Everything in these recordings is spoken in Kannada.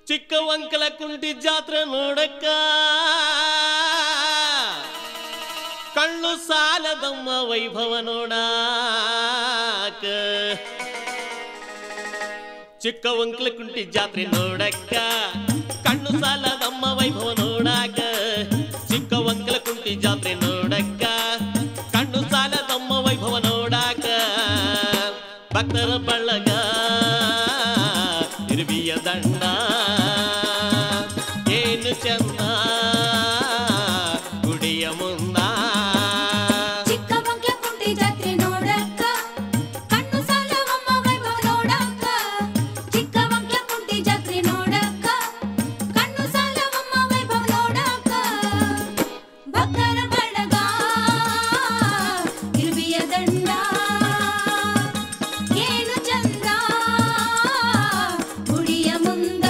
ಚಿಕ್ಕವಂಕಲ ಕುಂಟಿ ಜಾತ್ರೆ ನೋಡಕ್ಕ ಕಣ್ಣು ಸಾಲದಮ್ಮ ವೈಭವ ನೋಡಾಕ ಚಿಕ್ಕವಂಕಲ ಕುಂಟಿ ಜಾತ್ರೆ ನೋಡಕ್ಕ ಕಣ್ಣು ಸಾಲದಮ್ಮ ವೈಭವ ನೋಡಾಕ ಚಿಕ್ಕವಂಕಲ ಕುಂಟಿ ಜಾತ್ರೆ ನೋಡಕ್ಕ ಕಣ್ಣು ಸಾಲದಮ್ಮ ವೈಭವ ನೋಡಾಕ ಭಕ್ತರ ಬಳ್ಳಗ ಇರುವಿಯ ದಂಡ ಏನು ಚಂದ ಗುಡಿಯ ಮುಂದ ಚಿಕ್ಕಮಂಗ್ಲ ಕುಂಟಿ ಜಾತ್ರೆ ನೋಡಕ್ಕ ಕಣ್ಣು ಸಾಲವಮ್ಮ ವೈಭವ ನೋಡಕ್ಕ ಚಿಕ್ಕಮಂಗ್ಲ ಕುಂಟಿ ಜಾತ್ರೆ ನೋಡಕ್ಕ ಕಣ್ಣು ಸಾಲವಮ್ಮ ವೈಭವ ನೋಡಕ್ಕ ಭಕ್ತರ ಬಳಗ ಇರುವಿಯ ದಂಡ ಏನು ಚಂದ ಗುಡಿಯ ಮುಂದ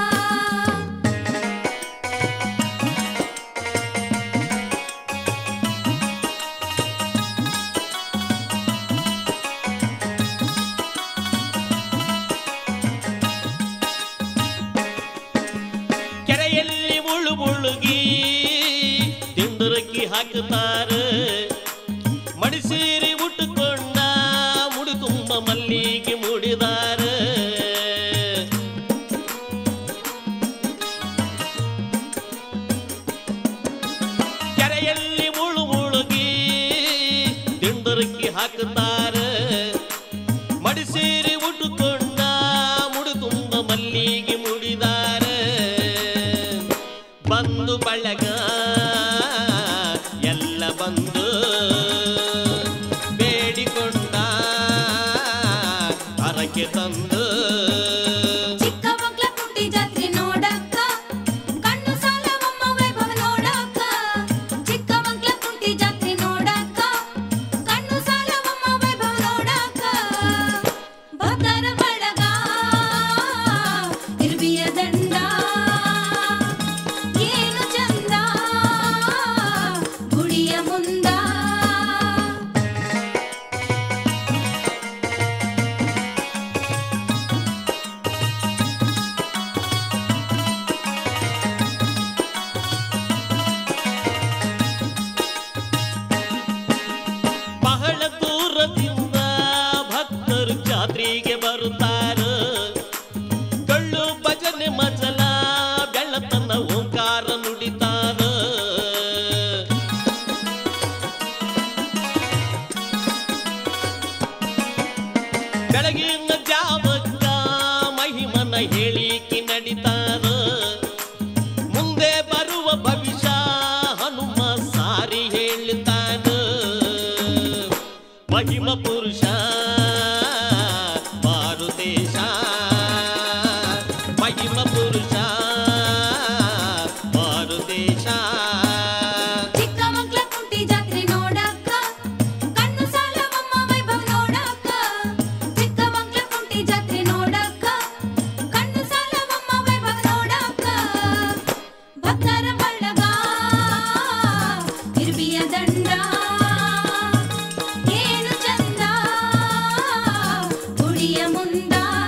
ಕೆರೆಯಲ್ಲಿ ಮುಳ್ಳು ಮುಳುಗಿ ತಿಂದುರಕ್ಕಿ ಹಾಕುತ್ತಾರ ಮಡಿಸೀರಿ ಉಟ್ಟುಕೊಂಡ ಮುಡಿ ತುಂಬ ಮಲ್ಲಿಗೆ ಮುಡಿದಾರ ಕೆರೆಯಲ್ಲಿ ಮುಳ್ಳು ಮುಳುಗಿ ತಿಂದುರಕ್ಕಿ ಹಾಕುತ್ತಾರ ಮಡಿಸೇರಿ ಉಟ್ಟುಕೊಂಡ ಮುಡಿ ತುಂಬ ಮಲ್ಲಿಗೆ ಮುಡಿದಾರ ಬಂದು ಬಳಗ ಎಲ್ಲ ಬಂದು ಬೇಡಿಕೊಂಡ ಹರಕೆ ತಂದು ಚಿಕ್ಕಮಂಗ್ಲ ಕುಂಟಿ ಜಾತ್ರೆ ನೋಡಕ್ಕ ಕಣ್ಣು ಸಾಲವಮ್ಮ ವೈಭವ ನೋಡಕ್ಕ ಚಿಕ್ಕಮಂಗ್ಲ ಕುಂಟಿ ಜಾತ್ರೆ ನೋಡಕ್ಕ ಕಣ್ಣು ಸಾಲವಮ್ಮ ವೈಭವ ನೋಡಕ್ಕ ಭಕ್ತರ ಬಳಗ ಇರುವಿಯ ದಂಡ ಏನು ಚಂದ ಗುಡಿಯ ಮುಂದ ಬಹಳ ದೂರದಿಂದ ಭಕ್ತರು ಜಾತ್ರೆಗೆ ಬರುತ್ತಾರ ಕಳ್ಳು ಭಜನೆ ಮಜಲ ಬೆಳ್ಳತನ ಓಂಕಾರ ನುಡಿತಾರ ಬೆಳಗಿನ ಜಾವಕ್ಕ ಮಹಿಮನ ಹೇಳಿಕೆ ನಡಿತಾರ ಮುಂದೆ ಬರುವ ಭವಿಷ್ಯ ಹನುಮ ಸಾರಿ ಹೇಳ್ತಾನ ಮಹಿಮ ಪುರುಷ ಮಾರುದೇಶ ಮಹಿಮ ಪುರುಷ ಮಾರುದೇಶ ಚಿಕ್ಕಮಂಗ್ಲ ಕುಂಟಿ ಜಾತ್ರೆ ನೋಡಕ್ಕ ಕಣ್ಣು ಸಾಲವಮ್ಮ ವೈಭವ ನೋಡಕ್ಕ ಚಿಕ್ಕಮಂಗ್ಲ ಕುಂಟಿ ಜಾತ್ರೆ ನೋಡಕ್ಕ ಕಣ್ಣು ಸಾಲವಮ್ಮ ವೈಭವ ನೋಡಕ್ಕ ಭಕ್ತರ ಬಳಗ ಇರುವಿಯ ದಂಡ ಏನು ಚಂದ ಗುಡಿಯ ಮುಂದ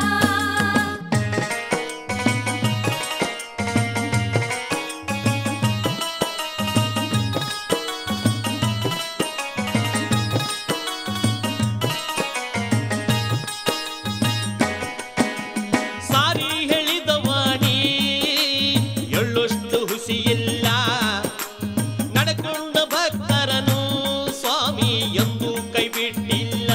ಸಾರಿ ಹೇಳಿದ ವಾಣಿ ಎಳ್ಳಷ್ಟು ಹುಸಿಯಿಲ್ಲ ನಡ್ಕೊಂಡ ಭಕ್ತರನು ಸ್ವಾಮಿ ಎಂದು ಕೈ ಬಿಟ್ಟಿಲ್ಲ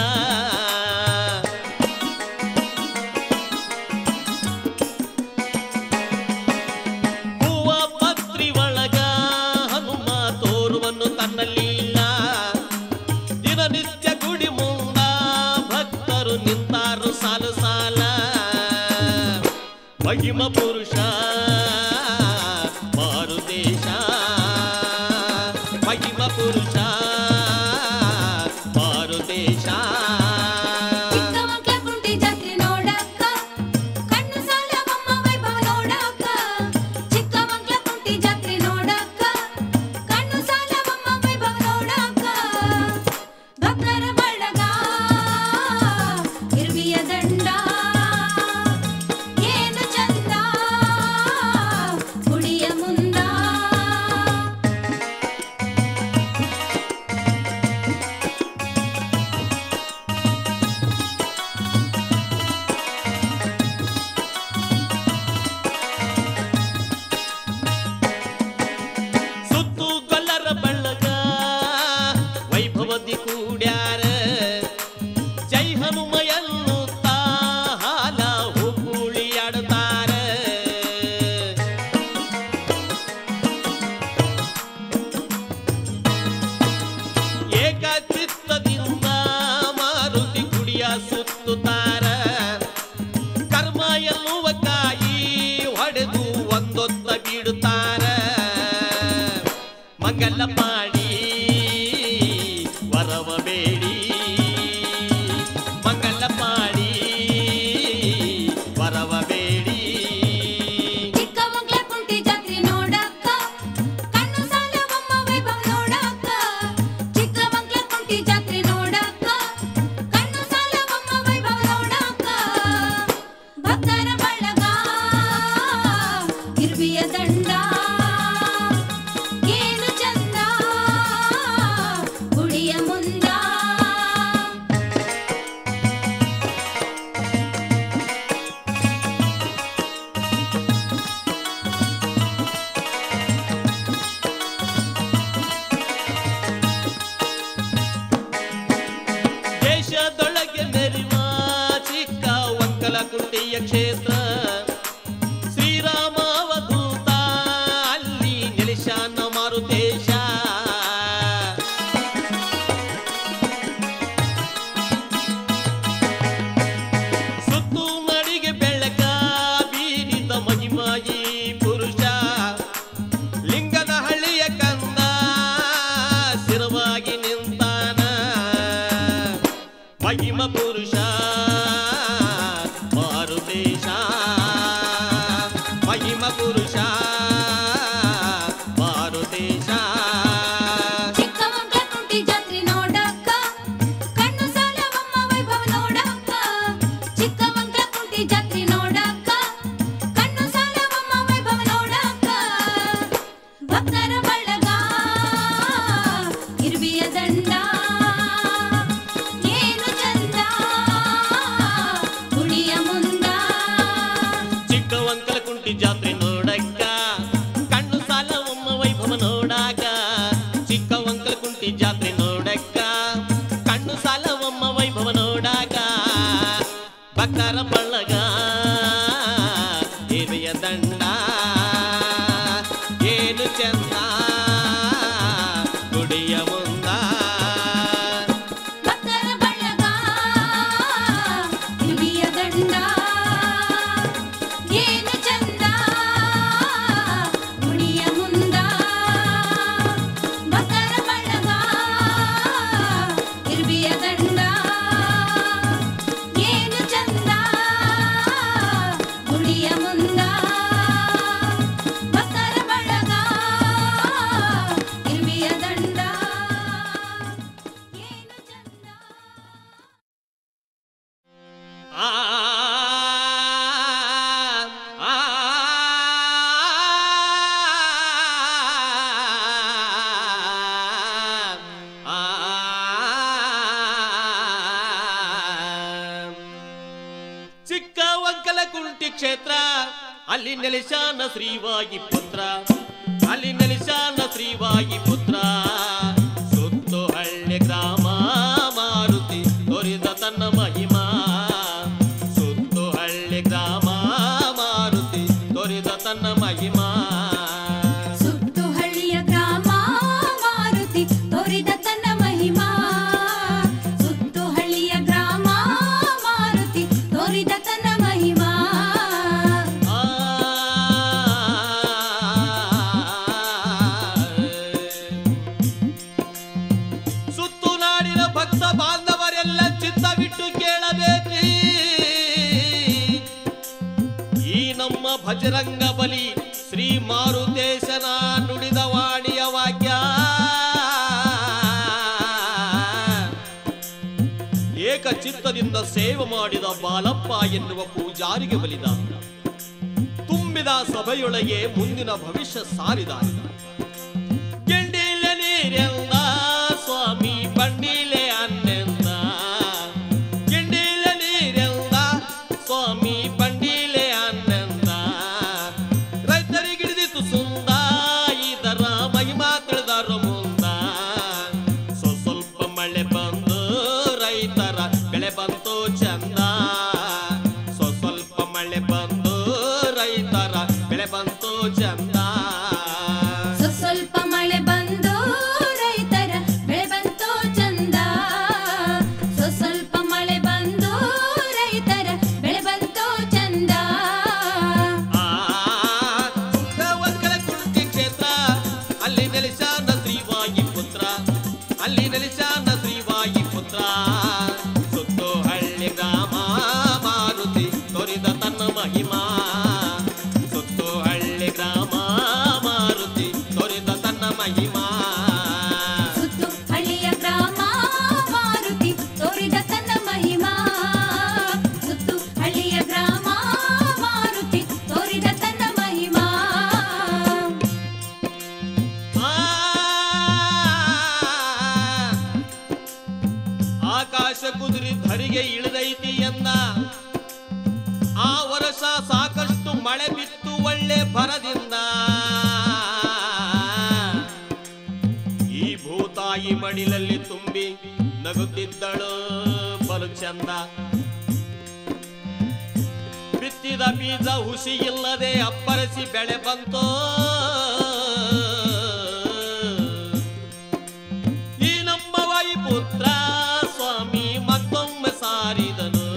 ಹೂವ ಪತ್ರಿ ಒಳಗ ಹನುಮ ತೋರುವನ್ನು ತನ್ನಲ್ಲಿಲ್ಲ ದಿನನಿತ್ಯ ಗುಡಿ ಮುಂದ ಭಕ್ತರು ನಿಂತಾರು ಸಾಲು ಸಾಲ ಮಹಿಮ ಪುರುಷ ಮಾರುದೇಶ ಮಹಿಮ ಪುರುಷ ಮಾರುದೇಶ ಚಿಕ್ಕಮಂಗ್ಲ ಕುಂಟಿ ಜಾತ್ರೆ ನೋಡಕ್ಕ ಕಣ್ಣು ಸಾಲವಮ್ಮ ವೈಭವ ನೋಡಕ್ಕ ಚಿಕ್ಕಮಂಗ್ಲ ಕುಂಟಿ ಜಾತ್ರೆ ನೋಡಕ್ಕ ಕಣ್ಣು ಸಾಲವಮ್ಮ ವೈಭವ ನೋಡಕ್ಕ ಭಕ್ತರ ಬಳಗ ಇರುವಿಯ ದಂಡ ಏನು ಚಂದ ಮೈಯನ್ನು ಹಾಲ ಹುಕ್ಕುಳಿಯಾಡುತ್ತಾರೆ ಏಕಚಿತ್ತದಿಂದ ಮಾರುತಿ ಗುಡಿಯ ಸುತ್ತುತ್ತಾರ ಕರ್ಮ ಎನ್ನುವ ಕಾಯಿ ಹೊಡೆದು ಒಂದೊತ್ತ ಬಿಡುತ್ತಾರ ಮಂಗಲ ಮಾಡಿ ವರವ ಬೇಡಿ ಮಂಗಲ ಮಾಡಿ ವರವ ಬೇಡಿ ಚಿಕ್ಕಮಂಗ್ಲ ಕುಂಟಿ ಜಾತ್ರೆ ನೋಡಕ್ಕ ಕಣ್ಣು ಸಾಲವಮ್ಮ ವೈಭವ ನೋಡಕ್ಕ ಚಿಕ್ಕಮಂಗ್ಲ ಕುಂಟಿ ಜಾತ್ರೆ ನೋಡಕ್ಕ ಕಣ್ಣು ಸಾಲವಮ್ಮ ವೈಭವ ನೋಡಕ್ಕ ಭಕ್ತರ ಬಳಗ ಇರುವಿಯ ದಂಡ ಏನು ಚಂದ ಗುಡಿಯ ಮುಂದ ದೇಶದೊಳಗೆ ಮೆರಿವ ಚಿಕ್ಕ ಒಕ್ಕಲ ಕುಂಟಿಯ ಕ್ಷೇತ್ರ ಶ್ರೀರಾಮ ಅವಧೂತ ಅಲ್ಲಿ ನೆಲೆಶಾನ ಮಾರುತೇಶ ಸುತ್ತು ಮಡಿಗೆ ಬೆಳಕ ಬೀರಿದ ಮಹಿಮಾಯಿ ಪುರುಷ ಲಿಂಗದ ಹಳ್ಳಿಯ ಕಂದ ಸ್ಥಿರವಾಗಿ ನಿಂತಾನ ಮಹಿಮ ಪುರುಷ ಮಾರುತೇಶ ಮಹಿಮ ಪುರುಷ ಮಾರುತೇಶ ಚಿಕ್ಕಮಂಗ್ಲ ಕುಂಟಿ ಜಾತ್ರೆ ನೋಡಕ್ಕ ಕಣ್ಣು ಸಾಲವಮ್ಮ ವೈಭವ ನೋಡಕ್ಕ ಚಿಕ್ಕಮಂಗ್ಲ ಕುಂಟಿ ಜಾತ್ರೆ ನೋಡಕ್ಕ ಕಣ್ಣು ಸಾಲವಮ್ಮ ವೈಭವ ನೋಡಕ್ಕ ಭಕ್ತರ ಬಳಗ ಇರುವಿಯ ದಂಡ ಏನು ಚಂದ ಗುಡಿಯ ಮುಂದ ಚಿಕ್ಕವಂಕಲ ಕುಂಟಿ ಜಾತ್ರೆ ನೋಡಕ್ಕ ಕಣ್ಣು ಸಾಲವಮ್ಮ ವೈಭವ ನೋಡಾಕ ಚಿಕ್ಕವಂಕಲ ಕುಂಟಿ ಜಾತ್ರೆ ನೋಡಕ್ಕ ಕಣ್ಣು ಸಾಲವಮ್ಮ ವೈಭವ ನೋಡಾಕ ಭಕ್ತರ ಬಳಗ ಹಿರಿಯ ದಂಡ ಏನು ಚಂದ ಗುಡಿಯ ಮುಂದ ಭಕ್ತರ ಬಳಗ ಇರುವಿಯ ದಂಡ ಏನು ಚಂದ ಗುಡಿಯ ಮುಂದ ಭಕ್ತರ ಬಳಗ ಇರುವಿಯ ದಂಡ ಏನು ಚಂದ ಗುಡಿಯ ಮುಂದ ಭಕ್ತರ ಬಳಗ ಇರುವಿಯ ದಂಡ ಏನು ಚಂದ ಆ ಆ ಚಿಕ್ಕ ಒಕ್ಕಲ ಕುಂಟಿ ಕ್ಷೇತ್ರ ಅಲ್ಲಿ ನೆಲೆಶಾನ ಶ್ರೀವಾಗಿ ಪುತ್ರ ಅಲ್ಲಿ ನೆಲೆಶಾನ ಶ್ರೀವಾಗಿ ಪುತ್ರ ಸುತ್ತು ಹಳ್ಳಿ ಗ್ರಾಮ ಮಾರುತಿ ತೋರಿದ ತನ್ನ ಮಹಿಮಾ ಸುತ್ತು ಹಳ್ಳಿ ಗ್ರಾಮ ಮಾರುತಿ ತೋರಿದ ತನ್ನ ಮಹಿಮಾ ಸುತ್ತು ಹಳ್ಳಿಯ ಗ್ರಾಮ ಮಾರುತಿ ತೋರಿದ ತನ್ನ ಮಹಿಮಾ ಸುತ್ತು ಹಳ್ಳಿಯ ಗ್ರಾಮ ಮಾರುತಿ ತೋರಿದ ತನ್ನ ಮಹಿಮಾ ಆ ಸುತ್ತು ನಾಡಿನ ಭಕ್ತ ಬಾಂಧವರೆಲ್ಲ ಚಿತ್ತವಿಟ್ಟು ಕೇಳಬೇಕ್ರಿ ಈ ನಮ್ಮ ಭಜರಂಗ ಬಲಿ ಶ್ರೀ ಮಾರುತೇಶನ ನುಡಿದ ವಾಣಿಯ ವಾಕ್ಯ ಏಕ ಚಿತ್ತದಿಂದ ಸೇವೆ ಮಾಡಿದ ಬಾಲಪ್ಪ ಎನ್ನುವ ಪೂಜಾರಿಗೆ ಬಲಿದ ತುಂಬಿದ ಸಭೆಯೊಳಗೆ ಮುಂದಿನ ಭವಿಷ್ಯ ಸಾರಿದ ಗೆಂಡಿಲೆ ನೀರೆಲ್ಲ ಸ್ವಾಮಿ ಬಂಡಿಲೆ ಅನ್ನೆಂದ ಗೆಂಡಿಲೆ ನೀರೆಲ್ಲ ಸ್ವಾಮಿ ಬಂಡಿಲೆ ಅನ್ನೆಂದ ರೈತರಿಗಿಡಿದಿತ್ತು ಸುಂದ ಇದರ ಮಹಿಮಾ ತಿಳಿದಾರ ಮುಂದ ಸ್ವ ಸ್ವಲ್ಪ ಮಳೆ ಬಂದು ರೈತರ ಬೆಳೆ ಬಂತು ಚಂದ ಸ್ವ ಸ್ವಲ್ಪ ಮಳೆ ಬಂದು ರೈತರ ಬೆಳೆ ಬಂತು ಚಂದ ಸ್ವ ಸ್ವಲ್ಪ ಮಳೆ ಬಂದು ರೈತರ ಬೆಳೆ ಬಂತು ಚಂದ ಸ್ವ ಸ್ವಲ್ಪ ಮಳೆ ಬಂದು ರೈತರ ಬೆಳೆ ಬಂತು ಚಂದ ಆ ಒಕ್ಕಲ ಕುರ್ತಿ ಕ್ಷೇತ್ರ ಅಲ್ಲಿ ನೆಲೆಸಾನ ಶ್ರೀವಾಗಿ ಪುತ್ರ ಅಲ್ಲಿ ನೆಲೆಸಾನ ಶ್ರೀವಾಗಿ ಪುತ್ರ ಸುತ್ತು ಹಳ್ಳಿ ಗ್ರಾಮ ಮಾರುತಿ ತೋರಿದ ತನ್ನ ಮಹಿಮಾ ಸುತ್ತು ಹಳ್ಳಿ ಗ್ರಾಮ ಮಾರುತಿ ತೋರಿದ ತನ್ನ ಮಹಿಮಾ ಸುತ್ತು ಹಳ್ಳಿಯ ಗ್ರಾಮ ಮಾರುತಿ ತೋರಿದ ತನ್ನ ಮಹಿಮಾ ಸುತ್ತು ಹಳ್ಳಿಯ ಗ್ರಾಮ ಮಾರುತಿ ತೋರಿದ ತನ್ನ ಮಹಿಮಾ ಆ, ಆಕಾಶ ಕುದುರೆ ಧರಿಗೆ ಇಳಿದೈತಿ ಎಂದ ಆ ವರ್ಷ ಸಾಕಷ್ಟು ಮಳೆ ಬಿತ್ತು ಒಳ್ಳೆ ಭರದಿಂದ ಈ ಭೂತಾಯಿ ಮಡಿಲಲ್ಲಿ ತುಂಬಿ ನಗುತ್ತಿದ್ದಳು ಬಲು ಚಂದ ಬಿತ್ತಿದ ಬೀಜ ಹುಸಿ ಇಲ್ಲದೆ ಅಪ್ಪರಿಸಿ ಬೆಳೆ ಬಂತೋ ಈ ನಮ್ಮ ಪುತ್ರ ಸ್ವಾಮಿ ಮತ್ತೊಮ್ಮೆ ಸಾರಿದನು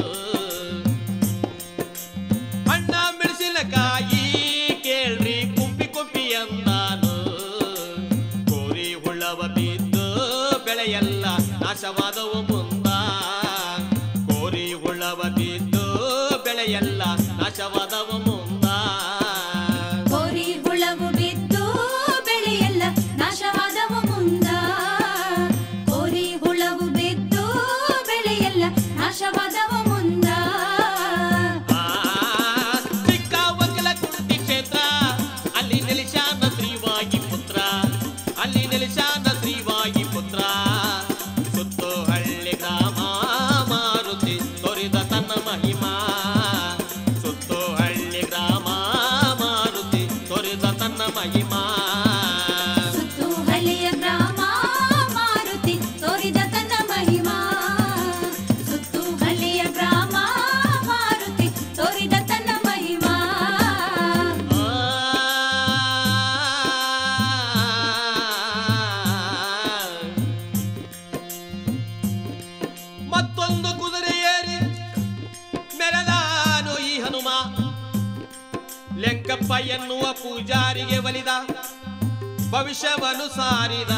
ಅಣ್ಣ ಮೆಣಸಿನಕಾಯಿ ಕೇಳ್ರಿ ಕುಂಪಿ ಕುಂಪಿ ಅಂದಾನು ಕೋರಿ ಹುಳ್ಳವ ಬಿದ್ದು ಬೆಳೆಯೆಲ್ಲ ನಾಶವಾದವು ಮುಂದ ಕೋರಿ ಹುಳ್ಳವ ಬಿದ್ದು ಬೆಳೆಯೆಲ್ಲ ನಾಶವಾದವು ಮುಂದ ಕೋರಿ ಹುಳವು ಬಿದ್ದು ಬೆಳೆಯೆಲ್ಲ ನಾಶವಾದವು ಮುಂದ ಕೋರಿ ಹುಳವು ಬಿದ್ದು ಬೆಳೆಯೆಲ್ಲ ನಾಶವಾದವು ಮುಂದ ಆ, ಚಿಕ್ಕ ಒಕ್ಕಲ ಕುಂಟಿ ಕ್ಷೇತ್ರ ಅಲ್ಲಿ ನೆಲೆಸಾನ ಶ್ರೀವಾಗಿ ಪುತ್ರ ಅಲ್ಲಿ ನೆಲೆಸಾನ ಶ್ರೀವಾಗಿ ಪುತ್ರ ಸುತ್ತು ಹಳ್ಳಿ ಗ್ರಾಮ ಮಾರುತಿ ತೋರಿದ ತನ್ನ ಮಹಿಮಾ ಸುತ್ತು ಹಳ್ಳಿ ಗ್ರಾಮ ಮಾರುತಿ ತೋರಿದ ತನ್ನ ಮಹಿಮಾ ಸುತ್ತು ಹಳ್ಳಿಯ ಗ್ರಾಮ ಮಾರುತಿ ತೋರಿದ ತನ್ನ ಮಹಿಮಾ ಸುತ್ತು ಹಳ್ಳಿಯ ಗ್ರಾಮ ಮಾರುತಿ ತೋರಿದ ತನ್ನ ಮಹಿಮಾ ಮತ್ತೊಂದು ಕುದುರೆ ಏರಿ ಮೆರೆದಾನು ಈ ಹನುಮ ಲೆಂಕಪ್ಪ ಎನ್ನುವ ಪೂಜಾರಿಗೆ ಒಲಿದ ಭವಿಷ್ಯವನ್ನು ಸಾರಿದ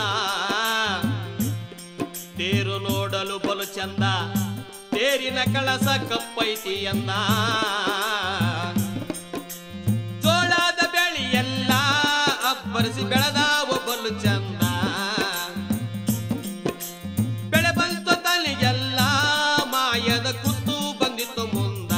ತೇರು ನೋಡಲು ಬಲು ಚಂದ ತೇರಿನ ಕಳಸ ಕಪ್ಪೈತಿ ಎಂದ ಜೋಳದ ಬೆಳೆಯೆಲ್ಲ ಅಬ್ಬರಿಸಿ ಬೆಳೆದಾವ ಬಲು ಚಂದ ಬೆಳೆ ಬಂತು ತಲೆಗೆಲ್ಲ ಮಾಯದ ಕುತ್ತು ಬಂದಿತ್ತು ಮುಂದ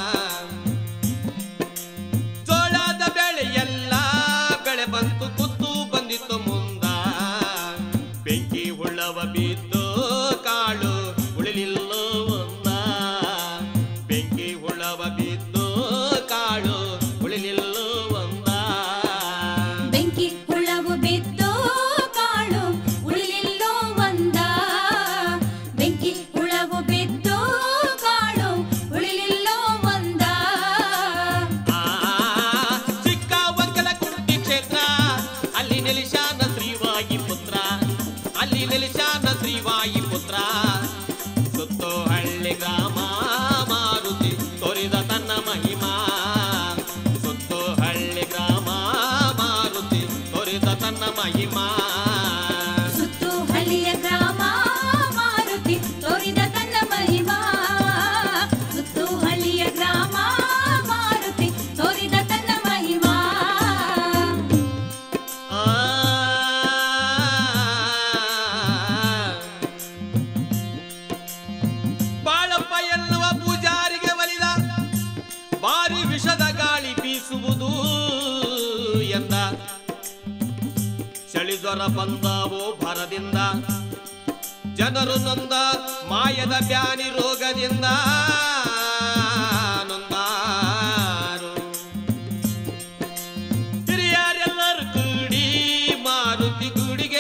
ಜೋಳದ ಬೆಳೆಯೆಲ್ಲ ಬೆಳೆ ಬಂತು ಕುತ್ತು ಬಂದಿತ್ತು ಮುಂದ ಬೆಂಕಿ ಹುಳ್ಳವ ಬಿದ್ದು ಕಾಳು ಉಳಿಲಿಲ್ಲ ಒಂದ ಬೆಂಕಿ ಹುಳ್ಳವ ಬಿದ್ದು ಕಾಳು ಉಳಿಲಿಲ್ಲ ಒಂದ ಬೆಂಕಿ ಹುಳವು ಬಿದ್ದು ಕಾಳು ಉಳಿಲಿಲ್ಲೋ ಒಂದ ಬೆಂಕಿ ಹುಳವು ಬಿದ್ದು ಕಾಳು ಉಳಿಲಿಲ್ಲೋ ಒಂದ ಆ, ಚಿಕ್ಕ ಒಕ್ಕಲ ಕುಂಟಿ ಕ್ಷೇತ್ರ ಅಲ್ಲಿ ನೆಲೆಸಾನ ಶ್ರೀವಾಗಿ ಪುತ್ರ ಅಲ್ಲಿ ನೆಲೆಸಾನ ಶ್ರೀವಾಗಿ ಪುತ್ರ ಸುತ್ತು ಹಳ್ಳಿ ಗ್ರಾಮ ಮಾರುತಿ ತೋರಿದ ತನ್ನ ಮಹಿಮಾ ಸುತ್ತು ಹಳ್ಳಿ ಗ್ರಾಮ ಮಾರುತಿ ತೋರಿದ ತನ್ನ ಮಹಿಮಾ ಸುತ್ತು ಹಳ್ಳಿಯ ಗ್ರಾಮ ಮಾರುತಿ ತೋರಿದ ತನ್ನ ಮಹಿಮಾ ಸುತ್ತು ಹಳ್ಳಿಯ ಗ್ರಾಮ ಮಾರುತಿ ತೋರಿದ ತನ್ನ ಮಹಿಮಾ ಆ ಬಾಳಪ್ಪ ಎನ್ನುವ ಪೂಜಾರಿಗೆ ಒಲಿದ ಭಾರಿ ವಿಷದ ಗಾಳಿ ಬೀಸುವುದು ಎಂದ ಚಳಿ ಜ್ವರ ಬಂದವೋ ಭರದಿಂದ ಜನರು ನೊಂದ ಮಾಯದ ಬ್ಯಾನಿ ರೋಗದಿಂದ ನೊಂದಾರು ಹಿರಿಯರೆಲ್ಲರೂ ಕೂಡಿ ಮಾರುತಿ ಗುಡಿಗೆ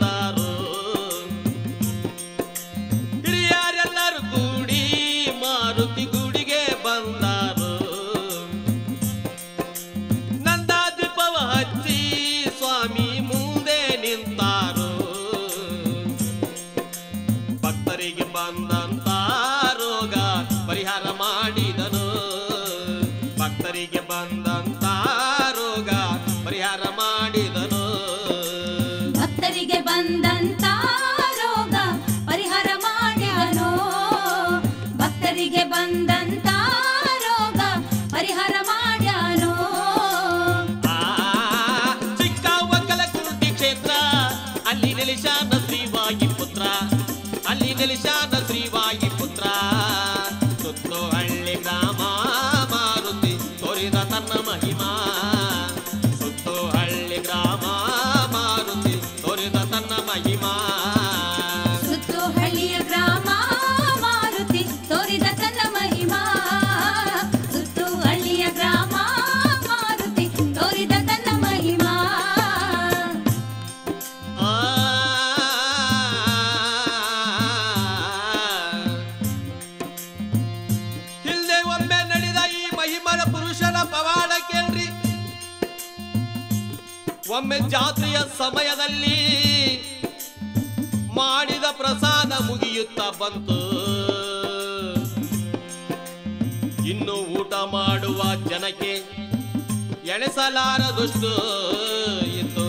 ಬಂದರು ಹಿರಿಯರೆಲ್ಲರೂ ಕೂಡಿ ಮಾರುತಿ ಮಾರುತಿ ಗುಡಿಗೆ ಬಂದಾರು ನಂದಾದೀಪವ ಹಚ್ಚಿ ಸ್ವಾಮಿ ಮುಂದೆ ನಿಂತಾರು ಭಕ್ತರಿಗೆ ಬಂದಂತ ರೋಗ ಪರಿಹಾರ ಮಾಡಿದನು ಭಕ್ತರಿಗೆ ಬಂದಂತ ರೋಗ ಪರಿಹಾರ ಮಾಡಿದನು ಭಕ್ತರಿಗೆ ಬಂದಂತ ರೋಗ ಪರಿಹಾರ ಮಾಡ್ಯಾನೋ ಭಕ್ತರಿಗೆ ಬಂದಂತ ರೋಗ ಪರಿಹಾರ ಮಾಡ್ಯಾನೋ ಆ, ಚಿಕ್ಕ ಒಕ್ಕಲಕುಂಟಿ ಕ್ಷೇತ್ರ ಅಲ್ಲಿ ನೆಲೆಶಾನ ಶ್ರೀವಾಗಿ ಪುತ್ರ ಅಲ್ಲಿ ನೆಲೆಶಾನ ಶ್ರೀವಾಗಿ ಪುತ್ರ ಸುತ್ತು ಹಳ್ಳಿ ಗ್ರಾಮ ಮಾರುತಿ ತೋರಿದ ತನ್ನ ಮಹಿಮಾ ಸುತ್ತು ಹಳ್ಳಿ ಗ್ರಾಮ ಮಾರುತಿ ತೋರಿದ ತನ್ನ ಮಹಿಮಾ ಸುತ್ತು ಹಳ್ಳಿಯ ಗ್ರಾಮ ಮಾರುತಿ ತೋರಿದ ತನ್ನ ಮಹಿಮಾ ಸುತ್ತು ಹಳ್ಳಿಯ ಗ್ರಾಮ ಮಾರುತಿ ತೋರಿದ ತನ್ನ ಮಹಿಮಾ ಆ ಹಿಂದೆ ಒಮ್ಮೆ ನಡೆದ ಈ ಮಹಿಮರ ಪುರುಷನ ಪವಾಡ ಕೇಳ್ರಿ ಒಮ್ಮೆ ಜಾತ್ರೆಯ ಸಮಯದಲ್ಲಿ ಮಾಡಿದ ಪ್ರಸಾದ ಮುಗಿಯುತ್ತಾ ಬಂತು ಇನ್ನು ಊಟ ಮಾಡುವ ಜನಕ್ಕೆ ಎಣಸಲಾರದಷ್ಟು ಇತ್ತು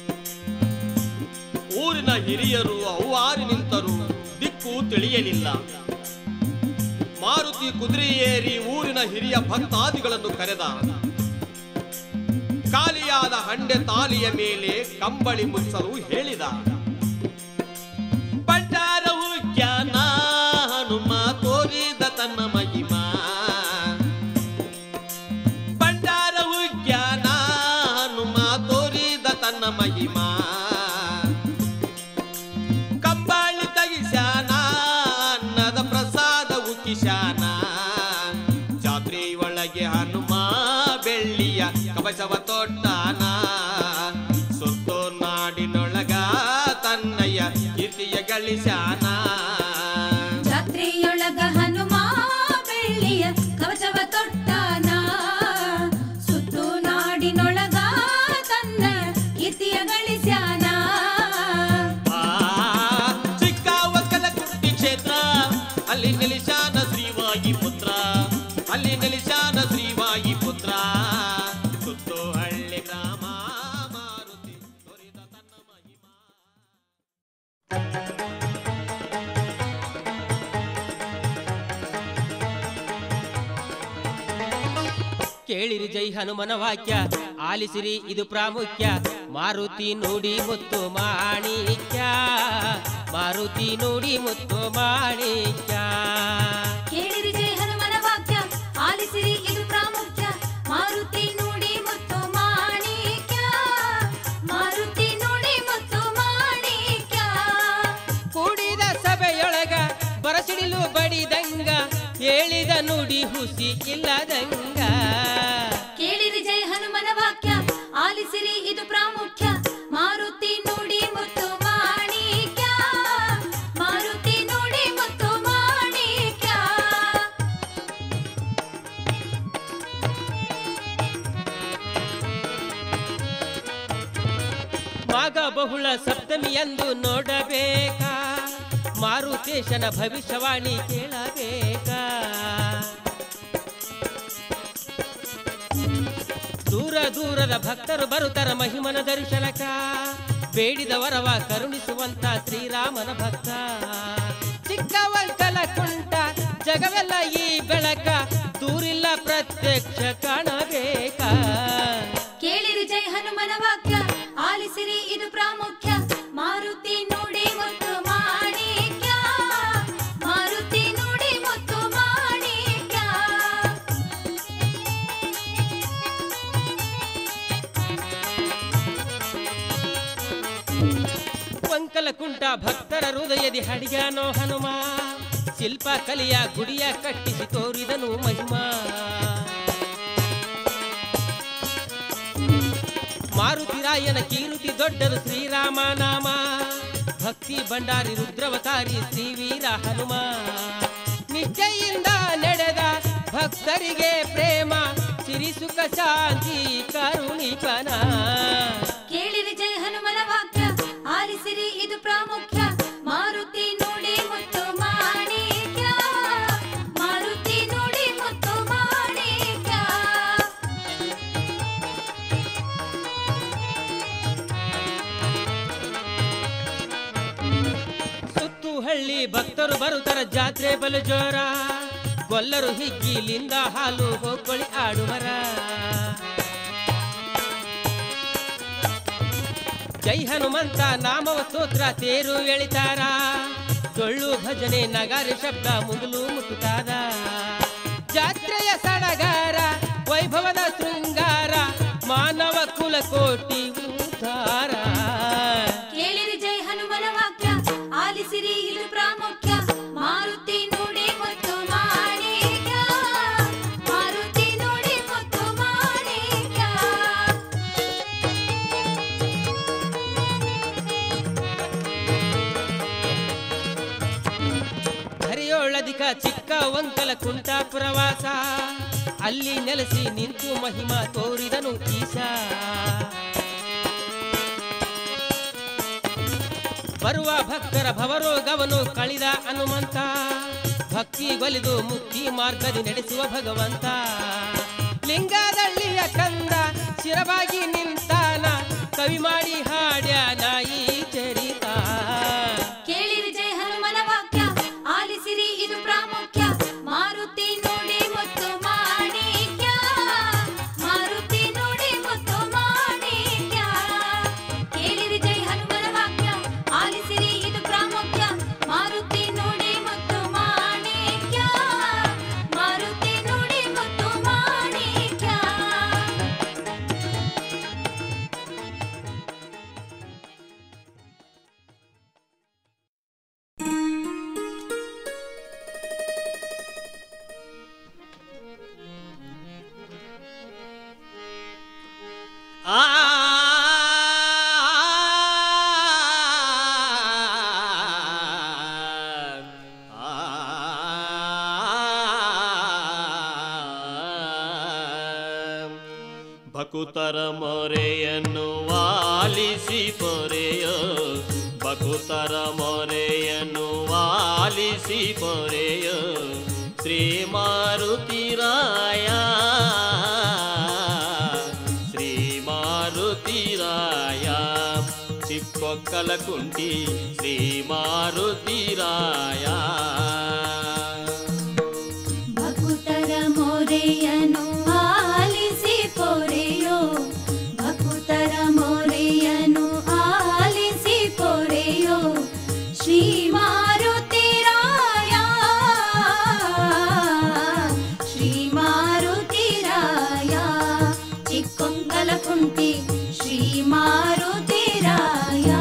ಊರಿನ ಹಿರಿಯರು ಅವ್ವಾರಿ ನಿಂತರು ದಿಕ್ಕು ತಿಳಿಯಲಿಲ್ಲ ಮಾರುತಿ ಕುದುರೆ ಏರಿ ಊರಿನ ಹಿರಿಯ ಭಕ್ತಾದಿಗಳನ್ನು ಕರೆದ ಖಾಲಿಯಾದ ಹಂಡೆ ತಾಲಿಯ ಮೇಲೆ ಕಂಬಳಿ ಮುಚ್ಚಲು ಹೇಳಿದ ಭಂಡಾರವು ಜ್ಞಾನ ಹನುಮ ತೋರಿದ ತನ್ನ ಮಹಿಮಾ ಭಂಡಾರವು ಜ್ಞಾನ ಹನುಮ ತೋರಿದ ತನ್ನ ಮಹಿಮಾ ಕಂಬಳಿ ತಗಿಸಾನ ಅನ್ನದ ಪ್ರಸಾದವು ಕಿಶಾನ ಜಾತ್ರೆ ಒಳಗೆ ಹನುಮ ಬೆಳ್ಳಿಯ ಕವಚವ ತೊಟ್ಟಾನ ಸುತ್ತು ನಾಡಿನೊಳಗ ತನ್ನಯ್ಯ ಕೀರ್ತಿಯ ಗಳಿಸಾನ ಜಾತ್ರೆಯೊಳಗ ಹನುಮ ಬೆಳ್ಳಿಯ ಕವಚವ ತೊಟ್ಟಾನ ಸುತ್ತು ನಾಡಿನೊಳಗ ತನ್ನ ಕೀರ್ತಿಯ ಗಳಿಸ್ಯಾನ ಆ, ಚಿಕ್ಕ ಒಕ್ಕಲಕುಂಟಿ ಕ್ಷೇತ್ರ ಅಲ್ಲಿ ನೆಲಿಶಾನ ಶ್ರೀವಾಗಿ ಪುತ್ರ ಅಲ್ಲಿ ನೆಲಿಶಾನ ಶ್ರೀವಾಗಿ ಪುತ್ರ ಸುತ್ತು ಹಳ್ಳಿ ಗ್ರಾಮ ಮಾರುತಿ ತೋರಿದ ತನ್ನ ಮಹಿಮಾ ಕೇಳಿರಿ ಜೈ ಹನುಮನ ವಾಕ್ಯ ಆಲಿಸಿರಿ ಇದು ಪ್ರಾಮುಖ್ಯ ಮಾರುತಿ ನುಡಿ ಮುತ್ತು ಮಾಣಿಕ್ಯ ಮಾರುತಿ ನುಡಿ ಮುತ್ತು ಮಾಣಿಕ್ಯ ಕೇಳಿರಿ ಜೈ ಹನುಮನ ವಾಕ್ಯ ಆಲಿಸಿರಿ ಇದು ಪ್ರಾಮುಖ್ಯ ಮಾರುತಿ ನುಡಿ ಮತ್ತು ಮಾಣಿಕ್ಯ ಮಾರುತಿ ನುಡಿ ಮತ್ತು ಮಾಣಿಕ್ಯ ಕೂಡಿದ ಸಭೆಯೊಳಗ ಬರಸಿಡಿಲು ಬಡಿದಂಗ ಹೇಳಿದ ನುಡಿ ಹುಸಿ ಇಲ್ಲದಂಗ ಕೇಳಿರಿ ಜೈ ಹನುಮನ ವಾಕ್ಯ ಆಲಿಸಿರಿ ಇದು ಪ್ರಾಮುಖ್ಯ ಮಾರುತಿ ನುಡಿ ಮತ್ತು ಮಾಣಿಕ್ಯ ಮಾರುತಿ ನುಡಿ ಮತ್ತು ಮಾಣಿಕ್ಯ ಮಾಗ ಬಹುಳ ಸಪ್ತಮಿಯಂದು ನೋಡಬೇಕಾ ಮಾರುತೇಶನ ಭವಿಷ್ಯವಾಣಿ ಕೇಳಬೇಕಾ ದೂರ ದೂರದ ಭಕ್ತರು ಬರುತ್ತರ ಮಹಿಮನ ದರ್ಶನಕ ಬೇಡಿದ ವರವ ಕರುಣಿಸುವಂತ ಶ್ರೀರಾಮನ ಭಕ್ತ ಚಿಕ್ಕವಂಕಲ ಕುಂಟ ಜಗವೆಲ್ಲ ಈ ಬೆಳಕ ದೂರಿಲ್ಲ ಪ್ರತ್ಯಕ್ಷ ಕಾಣಬೇಕಾ ಕೇಳಿರಿ ಜೈ ಹನುಮನ ವಾಕ್ಯ ಆಲಿಸಿರಿ ಇದು ಪ್ರಾಮುಖ್ಯ ಮಾರುತಿ ನುಡಿ ಮತ್ತು ಮಾಣಿಕ್ಯ ಮಾರುತಿ ನುಡಿ ಮತ್ತು ಮಾಣಿಕ್ಯ ವಂಕಲ ಕುಂಟ ಭಕ್ತರ ಹೃದಯದಿ ಹಡಿಯಾನೋ ಹನುಮ ಶಿಲ್ಪ ಕಲಿಯ ಗುಡಿಯ ಕಟ್ಟಿಸಿ ತೋರಿದನು ಮಹಿಮಾ ಮಾರುತಿರಾಯನ ಕೀರುತಿ ದೊಡ್ಡದು ಶ್ರೀರಾಮ ನಾಮ ಭಕ್ತಿ ಭಂಡಾರಿ ರುದ್ರವತಾರಿ ಶ್ರೀವೀರ ಹನುಮ ನಿಷ್ಠೆಯಿಂದ ನಡೆದ ಭಕ್ತರಿಗೆ ಪ್ರೇಮ ಸಿರಿ ಸುಖ ಶಾಂತಿ ಕರುಣಿಕನ ಕೇಳಿರಿ ಜಯ ಹನುಮನ ವಾಕ್ಯ ಆಲಿಸಿರಿ ಇದು ಪ್ರಾಮುಖ್ಯ ಮಾರುತಿ ನೋಡಿ ಮುತ್ತು ಮಾಣಿಕ್ಯ ಮಾರುತಿ ನೋಡಿ ಮುತ್ತು ಮಾಣಿಕ್ಯ ಸುತ್ತು ಹಳ್ಳಿ ಭಕ್ತರು ಬರುತ್ತರ ಜಾತ್ರೆ ಬಲು ಜೋರ ಗೊಲ್ಲರು ಹಿಗ್ಗಿಲಿಂದ ಹಾಲು ಹೋಗ್ಕೊಳ್ಳಿ ಆಡುವರ ಜೈ ಹನುಮಂತ ನಾಮವ ಸ್ತೋತ್ರ ತೇರು ಎಳಿತಾರ ಡೊಳ್ಳು ಭಜನೆ ನಗಾರಿ ಶಬ್ದ ಮುಗಿಲು ಮುಟ್ಟುತ್ತಾದ ಜಾತ್ರೆಯ ಸಡಗಾರ ವೈಭವದ ಶೃಂಗಾರ ಮಾನವ ಕುಲ ಕೋಟಿ ಉದ್ಧಾರ ಕೇಳಿರಿ ಜೈ ಹನುಮನ ವಾಕ್ಯ ಆಲಿಸಿರಿ ಇದು ಪ್ರಾಮುಖ್ಯ ಮಾರುತಿ ನೋಡಿ ಮುತ್ತು ಮಾಣಿಕ್ಯ ಮಾರುತಿ ನೋಡಿ ಮುತ್ತು ಮಾಣಿಕ್ಯ ಹರಿಯೋಳದಿಕ ಚಿಕ್ಕ ವಂಕಲ ಕುಂಟ ಪ್ರವಾಸ ಅಲ್ಲಿ ನೆಲೆಸಿ ನಿಂತು ಮಹಿಮಾ ತೋರಿದನು ಈಶ ಬರುವ ಭಕ್ತರ ಭವರೋಗವನು ಕಳಿದ ಹನುಮಂತ ಭಕ್ತಿ ಗೊಲಿದು ಮುಕ್ತಿ ಮಾರ್ಗದಿ ನಡೆಸುವ ಭಗವಂತ ಲಿಂಗದಳ್ಳಿಯ ಕಂದ ಶಿರವಾಗಿ ನಿಂತಾನ ಕವಿ ಮಾಡಿ ಹಾಡ್ಯಾನ ಈ ಚರಿತ ಕೇಳಿರಿ ಜೈ ಹನುಮನ ವಾಕ್ಯ ಆಲಿಸಿರಿ ಇದು ಪ್ರಾಮುಖ್ಯ ಮಾರುತಿ ನೋಡಿ ಮುತ್ತು ಮಾಣಿಕ್ಯ ಮಾರುತಿ ನೋಡಿ ಮುತ್ತು ಮಾಣಿಕ್ಯ ಕೇಳಿರಿ ಜೈ ಹನುಮನ ವಾಕ್ಯ ಆಲಿಸಿರಿ ಇದು ಪ್ರಾಮುಖ್ಯ ಮಾರುತಿ ನೋಡಿ ಮುತ್ತು ಮಾಣಿಕ್ಯ ಮಾರುತಿ ನೋಡಿ ಮುತ್ತು ಮಾಣಿಕ್ಯ ಆ ಭಕುತರ ಮೊರೆಯನ್ನು ವಾಲಿಸಿ ಪೊರೆಯೋ ಭಕುತರ ಮೊರೆಯನ್ನು ವಾಲಿಸಿ ಪೊರೆಯೋ ಶ್ರೀ ಮಾರುತಿರಾಯ ಶ್ರೀ ಮಾರುತಿರಾಯ ಚಿಕ್ಕೊಕ್ಕಲ ಕುಂಟಿ ಶ್ರೀ ಮಾರುತಿರಾಯ ಭಕುತರ ಮೊರೆಯನು ಆಲಿಸಿ ಪೊರೆಯೋ ಭಕುತರ ಮೊರೆಯನು ಆಲಿಸಿ ಪೊರೆಯೋ ಶ್ರೀ ಮಾರುತಿರಾಯ ಶ್ರೀ ಮಾರುತಿರಾಯ ಚಿಕ್ಕೊಂಗಲ ಕುಂಟಿ ಶ್ರೀ ಮಾರುತಿರಾಯ